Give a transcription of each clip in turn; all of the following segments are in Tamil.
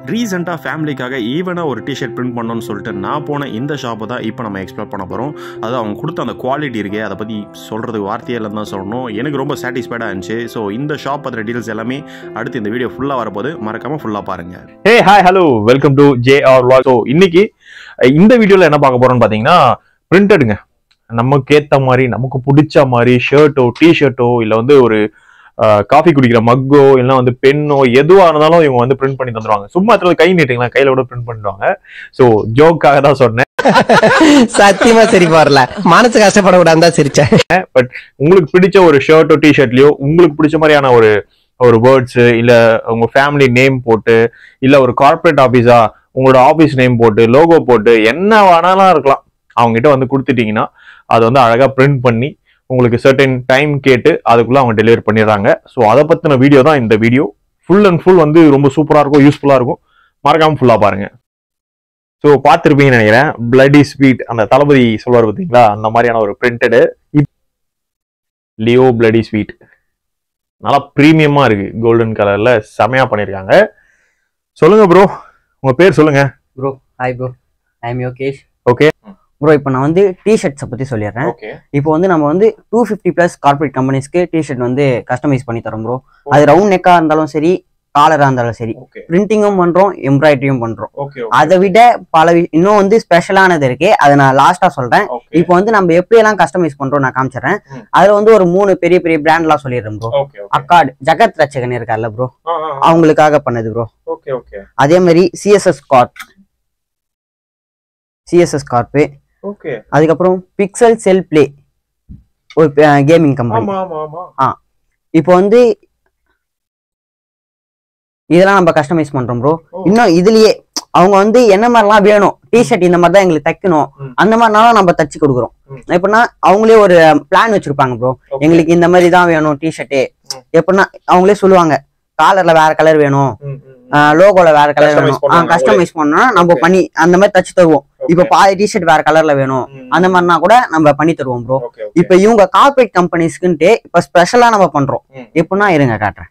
ரீசெண்டாக ஃபேமிலிக்காக ஈவனாக ஒரு டிஷர்ட் பிரிண்ட் பண்ணணும்னு சொல்லிட்டு நான் போன இந்த ஷாப்பை தான் இப்போ நம்ம எக்ஸ்ப்ளோர் பண்ண போகிறோம் அது அவங்க கொடுத்த அந்த குவாலிட்டி இருக்கே அதை பற்றி சொல்கிறதுக்கு வார்த்தையே இல்லைன்னு தான் சொல்லணும் எனக்கு ரொம்ப சாட்டிஸ்ஃபைடாக இருந்துச்சு ஸோ இந்த ஷாப் பற்றின டீல்ஸ் எல்லாமே அடுத்து இந்த வீடியோ ஃபுல்லாக வரப்போது மறக்காமல் ஃபுல்லாக பாருங்கள் hey hi hello welcome to J R so இன்னைக்கு அஹ், இந்த வீடியோல என்ன பார்க்க போறோம்னு பாத்தீங்கன்னா பிரிண்டடுங்க நமக்கு ஏத்த மாதிரி நமக்கு பிடிச்ச மாதிரி ஷர்ட்டோ டிஷர்ட்டோ இல்ல வந்து ஒரு காஃபி குடிக்கிற மக்கோ இல்லைன்னா வந்து பெண்ணோ எதுவா இருந்தாலும் இவங்க வந்து பிரிண்ட் பண்ணி தந்துருவாங்க சும்மா இடத்துல கை நீட்டுங்களா கையில கூட பிரிண்ட் பண்ணிடுவாங்க ஸோ ஜோக்காக தான் சொன்னேன் சத்தியமா சிரிப்பு வரல மனசு கஷ்டப்படக்கூடாது தான் சிரிச்சேன் உங்களுக்கு பிடிச்ச ஒரு ஷர்ட்டோ டிஷர்ட்லயோ உங்களுக்கு பிடிச்ச மாதிரியான ஒரு ஒரு வேர்ட்ஸ் இல்ல உங்க ஃபேமிலி நேம் போட்டு இல்ல ஒரு கார்ப்பரேட் ஆபீஸா உங்களோட ஆபீஸ் நேம் போட்டு லோகோ போட்டு என்ன வேணாலும் இருக்கலாம் அவங்க கிட்ட வந்து கொடுத்துட்டீங்கன்னா அது வந்து அழகா பிரிண்ட் பண்ணி உங்களுக்கு சர்டன் டைம் கேட்டு அதுக்குள்ள அவங்க டெலிவரி பண்ணிடுறாங்க ஸோ அதை பத்தின வீடியோ தான் இந்த வீடியோ ஃபுல் அண்ட் ஃபுல் வந்து ரொம்ப சூப்பரா இருக்கும் யூஸ்ஃபுல்லா இருக்கும் மறக்காம ஃபுல்லா பாருங்க ஸோ பார்த்துருப்பீங்கன்னு நினைக்கிறேன் பிளடி ஸ்வீட் அந்த தளபதி சொல்வார் பார்த்தீங்களா அந்த மாதிரியான ஒரு பிரிண்டடு லியோ பிளடி ஸ்வீட் நல்லா ப்ரீமியமா இருக்கு கோல்டன் கலர்ல செமையா பண்ணிருக்காங்க சொல்லுங்க ப்ரோ உங்க பேர் சொல்லுங்க bro hi bro I am Yogesh Okay. Bro இப்போ நான் வந்து டிஷர்ட்ஸை பற்றி சொல்லிடுறேன் ஓகே இப்போ வந்து நம்ம வந்து டூ ஃபிஃப்டி ப்ளஸ் கார்பரேட் கம்பெனிஸ்க்கு டிஷர்ட் வந்து கஸ்டமைஸ் பண்ணி தரோம் ப்ரோ அது ரவுண்ட் நெக்காக இருந்தாலும் சரி காலராக இருந்தாலும் சரி ஓகே பிரிண்டிங்கும் பண்ணுறோம் எம்ப்ராய்டரியும் பண்ணுறோம் ஓகே அதை விட பல வி- இன்னும் வந்து ஸ்பெஷலானது இருக்கு அதை நான் லாஸ்ட்டாக சொல்கிறேன் ஓகே இப்போ வந்து நம்ம எப்படியெல்லாம் கஸ்டமைஸ் பண்ணுறோம் நான் காமிச்சிடுறேன் ம். அதில் வந்து ஒரு மூணு பெரிய பெரிய பிராண்ட்லாம் சொல்லிடுறேன் ப்ரோ ஓகே அக்காட் ஜகத் ரச்சகன் இருக்கார்ல ப்ரோ ஓகே அவங்களுக்காக பண்ணது ப்ரோ ஓகே ஓகே அதே மாதிரி CSS corp CSS corp okay அதுக்கப்புறம் பிக்சல் செல் பிளே ஒரு கேமிங் கம்பெனி ஆமா ஆமா ஆமா இப்போ வந்து இதெல்லாம் நம்ம கஸ்டமைஸ் பண்றோம் ப்ரோ ஓ. இன்னும் இதுலயே அவங்க வந்து என்ன மாதிரிலாம் வேணும் டிஷர்ட் இந்த மாதிரி தான் எங்களுக்கு தைக்கணும் ம். அந்த மாதிரினாலும் நம்ம தச்சு கொடுக்குறோம் ம். எப்படின்னா அவங்களே ஒரு பிளான் வச்சிருப்பாங்க ப்ரோ Okay. எங்களுக்கு இந்த மாதிரி தான் வேணும் டிஷர்ட்டு ம். எப்படின்னா அவங்களே சொல்லுவாங்க காலர்ல வேற கலர் வேணும் ம், ம், ம். லோகோல வேற கலர் Customize வேணும் பண்ணுவாங்க கஸ்டமைஸ் பண்ணா நம்ம Okay. பண்ணி அந்த மாதிரி தச்சு தருவோம் Okay. இப்ப பாதி டிஷர்ட் வேற கலர்ல வேணும் ம், அந்த மாதிரினா கூட நம்ம பண்ணி தருவோம் ப்ரோ ஓகே ஓகே இப்ப இவங்க கார்பரேட் கம்பெனிஸ்க்குன்ட்டு இப்ப ஸ்பெஷலா நம்ம பண்றோம் ம். எப்படின்னா இருங்க காட்டுறேன்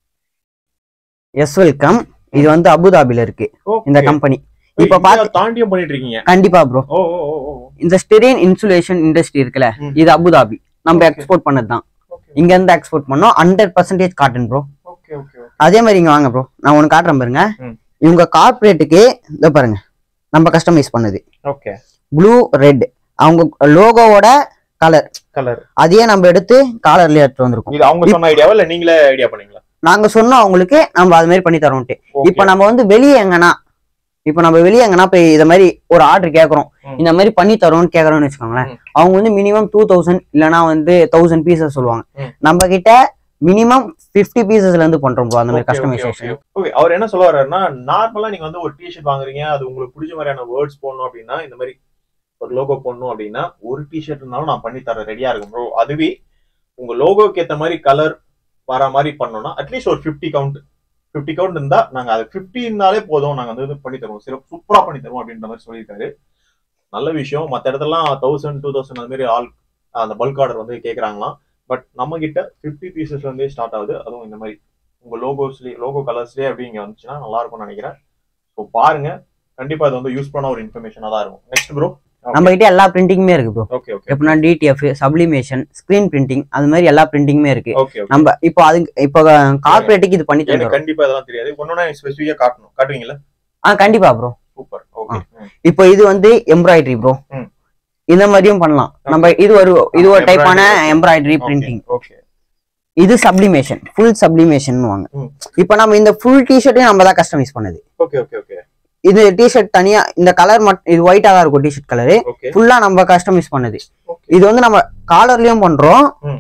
எஸ் வெல்கம் இது வந்து அபுதாபில இருக்கு ஓகே. இந்த கம்பெனி இப்ப இந்தியா பாத்து தாண்டியும் பண்ணிட்டு இருக்கீங்க கண்டிப்பா ப்ரோ ஓ ஓ ஓ ஓ இந்த ஸ்டெரின் இன்சுலேஷன் இண்டஸ்ட்ரி இருக்குல்ல ம். இது அபுதாபி நம்ம Okay. எக்ஸ்போர்ட் பண்ணது தான் ஓகே இங்க இருந்து எக்ஸ்போர்ட் பண்ணோம் hundred percentage cotton bro okay okay அதே மாதிரி இங்க வாங்க ப்ரோ நான் ஒன்னு காட்டுறேன் பாருங்க ம். இவங்க கார்பரேட்டுக்கு இதோ பாருங்க நம்ம கஸ்டமைஸ் பண்ணது ஓகே ப்ளூ ரெட் அவங்க லோகோவோட கலர் கலர் அதையே நம்ம எடுத்து காலர்ல எடுத்து வந்திருக்கோம் இது அவங்க சொன்ன ஐடியாவா இல்ல நீங்களே ஐடியா பண்ணீங்களா நாங்க சொன்னோம் அவங்களுக்கு நம்ம அது மாதிரி பண்ணி தரோம்ட்டு Okay. இப்ப நம்ம வந்து வெளியே எங்கன்னா இப்ப நம்ம வெளியே எங்கன்னா போய் இத மாதிரி ஒரு ஆர்டர் கேக்குறோம் ம். இந்த மாதிரி பண்ணி தரோம்னு கேக்குறோம்னு வச்சுக்கோங்களேன் ம். அவங்க வந்து மினிமம் டூ தௌசண்ட் இல்லனா வந்து தௌசண்ட் பீசஸ் சொல்லுவாங்க ம். நம்ம கிட்ட மினிமம் 50 பீசஸ்ல இருந்து பண்றோம் bro அந்த மாதிரி Okay, okay, customisation okay. Okay, அவர் என்ன சொல்ல வர்றாருன்னா நார்மலா நீங்க வந்து ஒரு டிஷர்ட் வாங்குறீங்க அது உங்களுக்கு பிடிச்ச மாதிரியான வேர்ட்ஸ் போடணும் அப்படின்னா இந்த மாதிரி ஒரு லோகோ போடணும் அப்படின்னா ஒரு டிஷர்ட் இருந்தாலும் நான் பண்ணி தர ரெடியா இருக்கும் ப்ரோ அதுவே உங்க லோகோக்கு ஏத்த மாதிரி கலர் வர மாதிரி பண்ணோம்னா அட்லீஸ்ட் ஒரு 50 கவுண்ட் 50 கவுண்ட் இருந்தா நாங்க அது 50 இருந்தாலே போதும் நாங்க வந்து இது பண்ணி தருவோம் சிறப்பு சூப்பரா பண்ணி தருவோம் அப்படின்ற மாதிரி சொல்லியிருக்காரு நல்ல விஷயம் மத்த இடத்துலலாம் தௌசண்ட் டூ தௌசண்ட் அந்த மாதிரி ஆல் அந்த பல்க் ஆர்டர் வந்து கேக்குறாங்களாம் பட் நம்ம கிட்ட 50 பீசஸ்ல இருந்தே ஸ்டார்ட் ஆகுது அதுவும் இந்த மாதிரி உங்க லோகோஸ்லயே லோகோ கலர்ஸ்லயே அப்படி இங்க வந்துச்சுன்னா நல்லா இருக்கும்னு நினைக்கிறேன் ஸோ பாருங்க கண்டிப்பா இது வந்து யூஸ் பண்ண ஒரு இன்ஃபர்மேஷனா தான் இருக்கும் நெக்ஸ்ட் ப்ரோ நம்ம கிட்ட எல்லா பிரிண்டிங்குமே இருக்கு ப்ரோ ஓகே ஓகே எப்படின்னா டிடிஎஃப் சப்ளிமேஷன் ஸ்கிரீன் பிரிண்டிங் அது மாதிரி எல்லா பிரிண்டிங்குமே இருக்கு ஓகே ஓகே நம்ம இப்போ அது இப்போ கார்பரேட்டுக்கு இது பண்ணி எனக்கு தரோம் கண்டிப்பா இதெல்லாம் தெரியாது ஒன்னொன்னா ஸ்பெசிஃபிக்கா காட்டணும் காட்டுவீங்களா ஆ கண்டிப்பா ப்ரோ சூப்பர் ஓகே இப்போ இது வந்து எம்ப்ராய்டரி ப்ரோ ம். இந்த மாதிரியும் பண்ணலாம் நம்ம இது ஒரு இது ஒரு டைப்பான எம்ப்ராய்டரி பிரிண்டிங் ஓகே இது சப்ளிமேஷன் ஃபுல் சப்ளிமேஷன் வாங்க ம். இப்போ நம்ம இந்த ஃபுல் டிஷர்ட்டையும் நம்ம தான் கஸ்டமைஸ் பண்ணது ஓகே ஓகே ஓகே இது டிஷர்ட் தனியா இந்த கலர் மட்டும் இது ஒயிட்டா தான் இருக்கும் டிஷர்ட் கலரு ஓகே ஃபுல்லா நம்ம கஸ்டமைஸ் பண்ணது ஓகே இது வந்து நம்ம காலர்லயும் பண்றோம் ம்.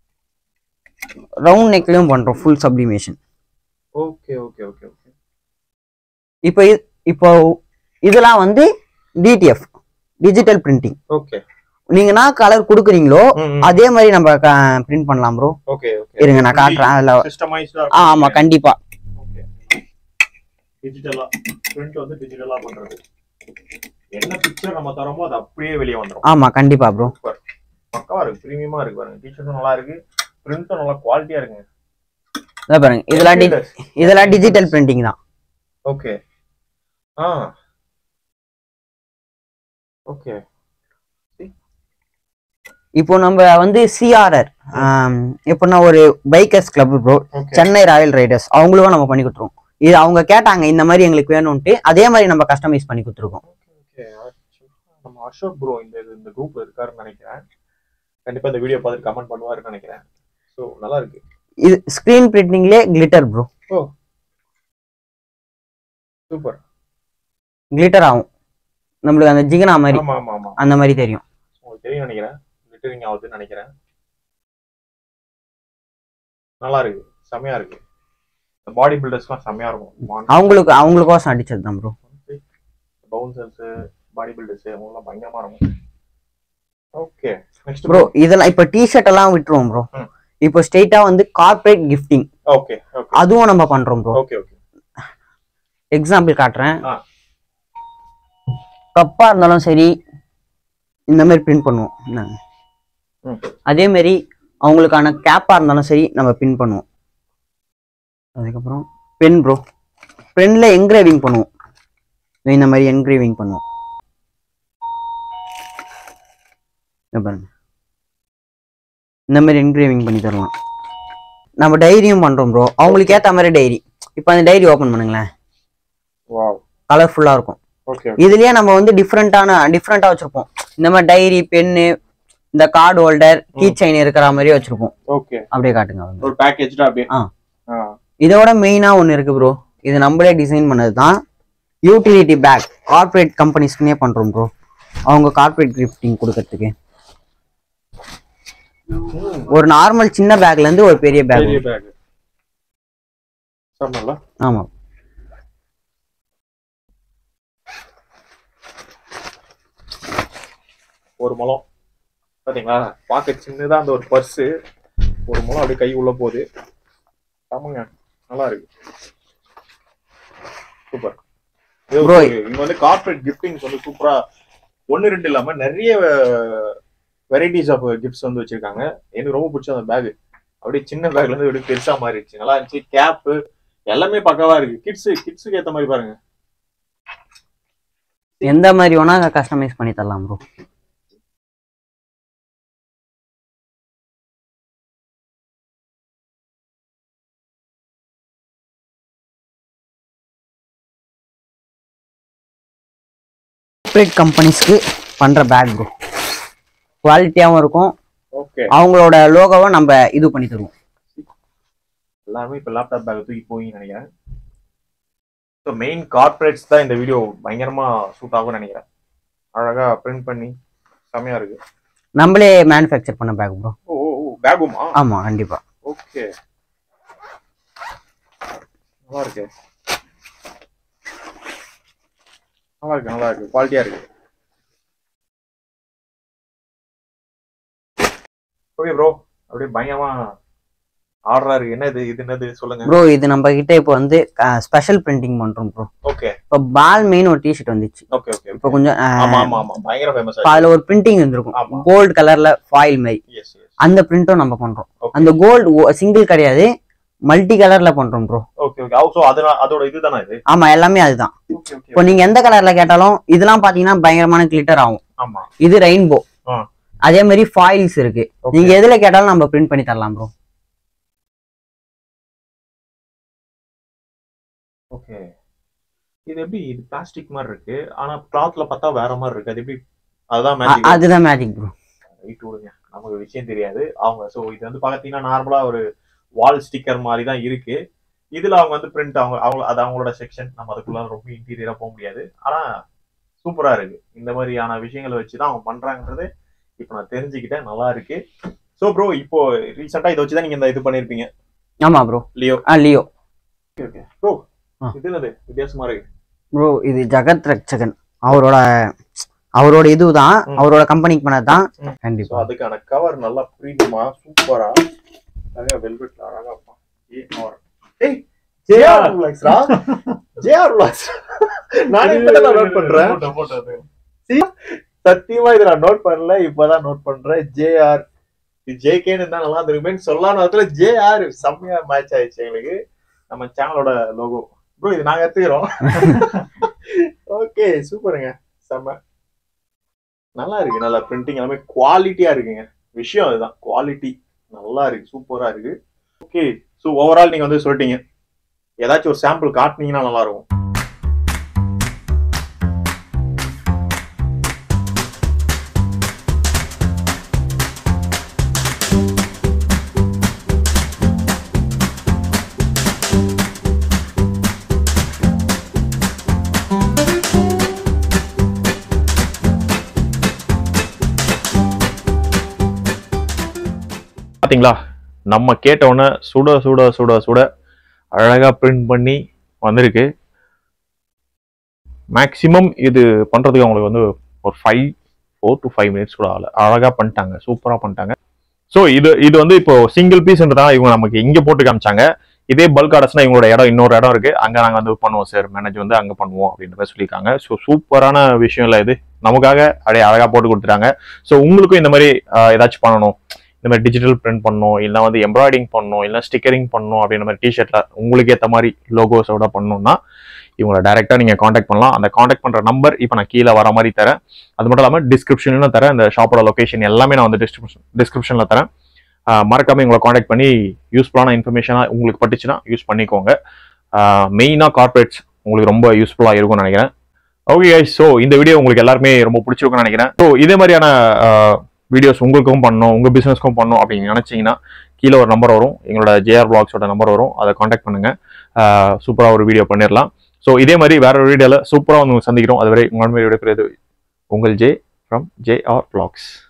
ரவுண்ட் நெக்லயும் பண்றோம் full sublimation okay okay okay okay இப்போ இது- இப்போ இதெல்லாம் வந்து டிடிஎஃப் டிஜிட்டல் பிரிண்டிங் ஓகே நீங்க என்ன கலர் கொடுக்குறீங்களோ அதே மாதிரி நம்ம பிரிண்ட் பண்ணலாம் ப்ரோ ஓகே ஓகே இருங்க நான் காட்டுறேன் அதுல சிஸ்டமைஸ்டா ஆ, ஆமா கண்டிப்பா ஓகே டிஜிட்டலா பிரிண்ட் வந்து டிஜிட்டலா பண்றது என்ன பிக்சர் நம்ம தரோமோ அது அப்படியே வெளியே வந்துரும் ஆமா கண்டிப்பா ப்ரோ சூப்பர் பக்காவா இருக்கு பிரீமியமா இருக்கு பாருங்க டிஷர்ட்டும் நல்லா இருக்கு பிரிண்ட்டும் நல்லா குவாலிட்டியா இருக்குங்க இதை பாருங்க இதெல்லாம் டி- இதெல்லாம் டிஜிட்டல் பிரிண்டிங் தான் ஓகே ஆ ஓகே இப்போ நம்ம வந்து சிஆர்ஆர் எப்படின்னா ஒரு bikers club bro okay Chennai royal riders அவங்களுக்கும் நம்ம பண்ணி கொடுத்துருவோம் இது அவங்க கேட்டாங்க இந்த மாதிரி எங்களுக்கு வேணும்ட்டு அதே மாதிரி நம்ம கஸ்டமைஸ் பண்ணி கொடுத்துருக்கோம் ஓகே நம்ம அசோக் ப்ரோ இந்த இது- இந்த குரூப்ல இருக்காருன்னு நினைக்கிறேன் கண்டிப்பா இந்த வீடியோ பார்த்துட்டு கமெண்ட் பண்ணுவாருன்னு நினைக்கிறேன் ஸோ நல்லா இருக்கு இது ஸ்கிரீன் பிரிண்டிங்லேயே கிளிட்டர் ப்ரோ சூப்பர் கிளிட்டர் ஆகும் நம்மளுக்கு அந்த ஜிகனா மாதிரி ஆமா ஆமா ஆமா அந்த மாதிரி தெரியும் உங்களுக்கு தெரியும் நினைக்கிறேன் லிட்டரிங் ஆகுதுன்னு நினைக்கிறேன் நல்லா இருக்கு செமையா இருக்கு பாடி பில்டர்ஸ்லாம் செமையா இருக்கும் அவங்களுக்கு அவங்களுக்கோசம் அடிச்சது தான் ப்ரோ பவுன்சர்ஸ் பாடி பில்டர்ஸ் அவங்கலாம் பயங்கரமா இருக்கும் ஓகே நெக்ஸ்ட் ப்ரோ இதெல்லாம் இப்போ டிஷர்ட் எல்லாம் விட்டுருவோம் ப்ரோ ம். இப்போ ஸ்ட்ரெயிட்டா வந்து கார்ப்பரேட் கிஃப்டிங் ஓகே ஓகே அதுவும் நம்ம பண்றோம் ப்ரோ ஓகே ஓகே எக்ஸாம்பிள் காட்டுறேன் ஆ. கப்பா இருந்தாலும் சரி இந்த மாதிரி பிரிண்ட் பண்ணுவோம் இந்தாங்க. ம். அதே மாதிரி அவங்களுக்கான கேப்பா இருந்தாலும் சரி நம்ம பின் பண்ணுவோம் அதுக்கப்புறம் பென் ப்ரோ பென்ல என்கிரேவிங் பண்ணுவோம் இந்த மாதிரி என்கிரேவிங் பண்ணுவோம் இங்க பாருங்க இந்த மாதிரி என்கிரேவிங் பண்ணி தரலாம் நம்ம டைரியும் பண்றோம் ப்ரோ அவங்களுக்கு ஏத்த மாதிரி டைரி இப்போ அந்த டைரி ஓபன் பண்ணுங்களேன் வாவ் கலர்ஃபுல்லா இருக்கும் ஓகே இதுலயே நம்ம வந்து டிஃப்ரெண்டான டிஃப்ரெண்டா வச்சிருப்போம் இந்த மாதிரி டைரி பென்னு இந்த கார்டு ஹோல்டர் கீ செயின் இருக்கிற மாதிரி வச்சிருப்போம் ஓகே அப்படியே காட்டுங்க அவங்க ஒரு பேக்கேஜ்டா அப்படியே ஆ. ஆ இதோட மெயினா ஒன்னு இருக்கு ப்ரோ இது நம்மளே டிசைன் பண்ணது தான் யூட்டிலிட்டி பேக் கார்ப்பரேட் கம்பெனிஸ்க்குனே பண்றோம் ப்ரோ அவங்க கார்ப்பரேட் கிஃப்டிங் கொடுக்கறதுக்கு ஒரு நார்மல் சின்ன பேக்ல இருந்து ஒரு பெரிய பேக் பெரிய பேக் சொன்னல ஆமா ஒரு முழம் பாத்தீங்களா பார்க்க சின்னதா அந்த ஒரு பர்ஸ் ஒரு முழம் அப்படியே கை உள்ள போகுது ஆமாங்க நல்லா இருக்கு சூப்பர் Bro. இங்க வந்து கார்ப்பரேட் கிஃப்டிங்ஸ் வந்து சூப்பரா ஒன்னு ரெண்டு இல்லாம நிறைய வெரைட்டிஸ் ஆஃப் கிஃப்ட்ஸ் வந்து வச்சிருக்காங்க எனக்கு ரொம்ப பிடிச்ச அந்த பேக் அப்படியே சின்ன பேக்ல இருந்து அப்படியே பெருசா மாறிடுச்சு நல்லா இருந்துச்சு கேப் எல்லாமே பக்காவா இருக்கு கிட்ஸ் கிட்ஸுக்கு ஏத்த மாதிரி பாருங்க எந்த மாதிரி வேணா கஸ்டமைஸ் பண்ணி தரலாம் ப்ரோ கார்ப்பரேட் கம்பெனிஸ்க்கு பண்ற பேக் ப்ரோ குவாலிட்டியாகவும் இருக்கும் ஓகே அவங்களோட லோகோவை நம்ம இது பண்ணி தருவோம் எல்லாருமே இப்போ லேப்டாப் பேக் தூக்கி போயின்னு நினைக்கிறேன் ஸோ மெயின் கார்ப்பரேட்ஸ் தான் இந்த வீடியோ பயங்கரமா சூட் ஆகும்னு நினைக்கிறேன் அழகா பிரிண்ட் பண்ணி செமையா இருக்கு நம்மளே மேனுஃபேக்சர் பண்ண பேக் ப்ரோ ஓ ஓ, ஓ பேகுமா ஆமா கண்டிப்பா ஓகே நல்லா இருக்கு நல்லா இருக்கு நல்லா இருக்கு குவாலிட்டியா இருக்கு ஓகே ப்ரோ அப்படியே பயங்கரமா ஆர்டரா இருக்கு என்னது இது என்னது சொல்லுங்க ப்ரோ இது நம்ம கிட்ட இப்போ வந்து ஸ்பெஷல் பிரிண்டிங் பண்றோம் ப்ரோ ஓகே இப்போ பால் மெயின் ஒரு டிஷர்ட் வந்துச்சு ஓகே ஓகே இப்போ கொஞ்சம் ஆமா அஹ், ஆமா ஆமா பயங்கர ஃபேமஸ் இப்போ அதுல ஒரு பிரிண்டிங் இருந்திருக்கும் ஆமா கோல்டு கலர்ல ஃபாயில் மாதிரி எஸ் எஸ் அந்த பிரிண்ட்டும் நம்ம பண்றோம் ஓகே அந்த கோல்டு சிங்கிள் கிடையாது மல்டி கலர்ல பண்றோம் ப்ரோ ஓகே ஓகே சோ அதனால அதோட இதுதானா இது ஆமா எல்லாமே அதுதான் ஓகே ஓகே இப்போ நீங்க எந்த கலர்ல கேட்டாலும் இதெல்லாம் பாத்தீங்கன்னா பயங்கரமான கிளிட்டர் ஆகும் ஆமா இது ரெயின்போ ஆ. அதே மாதிரி ஃபாயில்ஸ் இருக்கு ஓகே நீங்க எதுல கேட்டாலும் நம்ம பிரிண்ட் பண்ணி தரலாம் ப்ரோ ஓகே இது எப்படி இது பிளாஸ்டிக் மாதிரி இருக்கு ஆனா கிளாத்ல பார்த்தா வேற மாதிரி இருக்கு அது எப்படி அதுதான் மேஜிக் அதுதான் மேஜிக் ப்ரோ ரைட் விடுங்க நமக்கு விஷயம் தெரியாது அவங்க ஸோ இது வந்து பார்த்தீங்கன்னா நார்மலா ஒரு வால் ஸ்டிக்கர் மாதிரி தான் இருக்கு இதுல அவங்க வந்து பிரிண்ட் அவங்க அவங்க அது அவங்களோட செக்ஷன் நம்ம அதுக்குள்ள ரொம்ப இன்டீரியரா போக முடியாது ஆனா சூப்பரா இருக்கு இந்த மாதிரியான விஷயங்களை வச்சு தான் அவங்க பண்றாங்கன்றது இப்போ நான் தெரிஞ்சுக்கிட்டேன் நல்லா இருக்கு ஸோ ப்ரோ இப்போ ரீசெண்டா இதை வச்சு தான் நீங்க இந்த இது பண்ணிருப்பீங்க ஆமா ப்ரோ லியோ ஆ லியோ ஓகே ப்ரோ ஆ. இது என்னது வித்தியாசமா இருக்கு ப்ரோ இது ஜகத் ரட்சகன் அவரோட அவரோட இதுதான் ம். அவரோட கம்பெனிக்கு பண்ணதான் ம். ஸோ கண்டிப்பா அதுக்கான கவர் நல்லா ப்ரீமியமா சூப்பரா நிறைய வெல்வெட் அழகா இருக்கும். ஏ ஆர் ஏய் ஜேஆர் ரிலாக்ஸ்ரா ஜேஆர் ரிலாக்ஸ் நானே இப்பதான் நான் நோட் பண்றேன் See? சத்தியமா இதை நான் நோட் பண்ணல இப்பதான் நோட் பண்றேன் ஜேஆர் ஜேகேன்னு இருந்தா நல்லா இருந்திருக்குமேன்னு சொல்லலாம் அதுல ஜேஆர் செம்மையா மேட்ச் ஆயிடுச்சு எங்களுக்கு நம்ம சேனலோட லோகோ ப்ரோ இது நாங்க எடுத்துக்கிறோம் ஓகே சூப்பருங்க செம்ம நல்லா இருக்கு நல்லா பிரிண்டிங் எல்லாமே குவாலிட்டியா இருக்குங்க விஷயம் அதுதான் குவாலிட்டி நல்லா இருக்கு சூப்பரா இருக்கு ஓகே ஸோ ஓவரால் நீங்க வந்து சொல்லிட்டீங்க ஏதாச்சும் ஒரு சாம்பிள் காட்டுனீங்கன்னா நல்லா இருக்கும் பாத்தீங்களா நம்ம கேட்ட உடனே சுட சுட சுட சுட அழகா பிரிண்ட் பண்ணி வந்திருக்கு மேக்ஸிமம் இது பண்றதுக்கு அவங்களுக்கு வந்து ஒரு five four to five minutes கூட ஆகல அழகா பண்ணிட்டாங்க சூப்பரா பண்ணிட்டாங்க ஸோ இது இது வந்து இப்போ சிங்கிள் பீஸ்ன்றதால இவங்க நமக்கு இங்க போட்டு காமிச்சாங்க இதே பல்க் ஆர்டர்ஸ்னா இவங்களோட இடம் இன்னொரு இடம் இருக்கு அங்க நாங்க வந்து பண்ணுவோம் சார் மேனேஜர் வந்து அங்க பண்ணுவோம் அப்படின்ற மாதிரி சொல்லியிருக்காங்க ஸோ சூப்பரான விஷயம் இல்லை இது நமக்காக அப்படியே அழகா போட்டு கொடுத்துட்டாங்க ஸோ உங்களுக்கும் இந்த மாதிரி ஆஹ், ஏதாச்சும் பண்ணணும் இந்த மாதிரி டிஜிட்டல் பிரிண்ட் பண்ணணும் இல்லை வந்து எம்ப்ராய்டிங் பண்ணணும் இல்லை ஸ்டிக்கரிங் பண்ணணும் அப்படின்ற மாதிரி டிஷர்ட்ல உங்களுக்கு ஏற்ற மாதிரி லோகோஸோட பண்ணணும்னா இவங்களை டைரெக்டாக நீங்கள் காண்டாக்ட் பண்ணலாம் அந்த காண்டாக்ட் பண்ணுற நம்பர் இப்போ நான் கீழே வர மாதிரி தரேன் அது மட்டும் இல்லாமல் டிஸ்கிரிப்ஷன்லையும் தரேன் இந்த ஷாப்போட லொகேஷன் எல்லாமே நான் வந்து டிஸ்கிரிப்ஷன் டிஸ்கிரிப்ஷனில் தரேன் ஆஹ் மறக்காம இவங்களை காண்டாக்ட் பண்ணி யூஸ்ஃபுல்லான இன்ஃபர்மேஷனாக உங்களுக்கு பட்டுச்சுன்னா யூஸ் பண்ணிக்கோங்க மெயினாக கார்பரேட்ஸ் உங்களுக்கு ரொம்ப யூஸ்ஃபுல்லாக இருக்கும்னு நினைக்கிறேன் ஓகே ஸோ இந்த வீடியோ உங்களுக்கு எல்லாருமே ரொம்ப பிடிச்சிருக்கும்னு நினைக்கிறேன் ஸோ இதே மாதிரியான வீடியோஸ் உங்களுக்கும் பண்ணணும் உங்கள் பிஸ்னஸ்க்கும் பண்ணணும் அப்படின்னு நினச்சிங்கன்னா கீழே ஒரு நம்பர் வரும் எங்களோட ஜேஆர் பிளாக்ஸோட நம்பர் வரும் அதை காண்டாக்ட் பண்ணுங்கள் சூப்பராக ஒரு வீடியோ பண்ணிடலாம் ஸோ இதே மாதிரி வேற ஒரு வீடியோவில் சூப்பராக வந்து உங்களை சந்திக்கிறோம் அதுவரை உங்கள் விடைபெறுவது உங்கள் J from J R blocks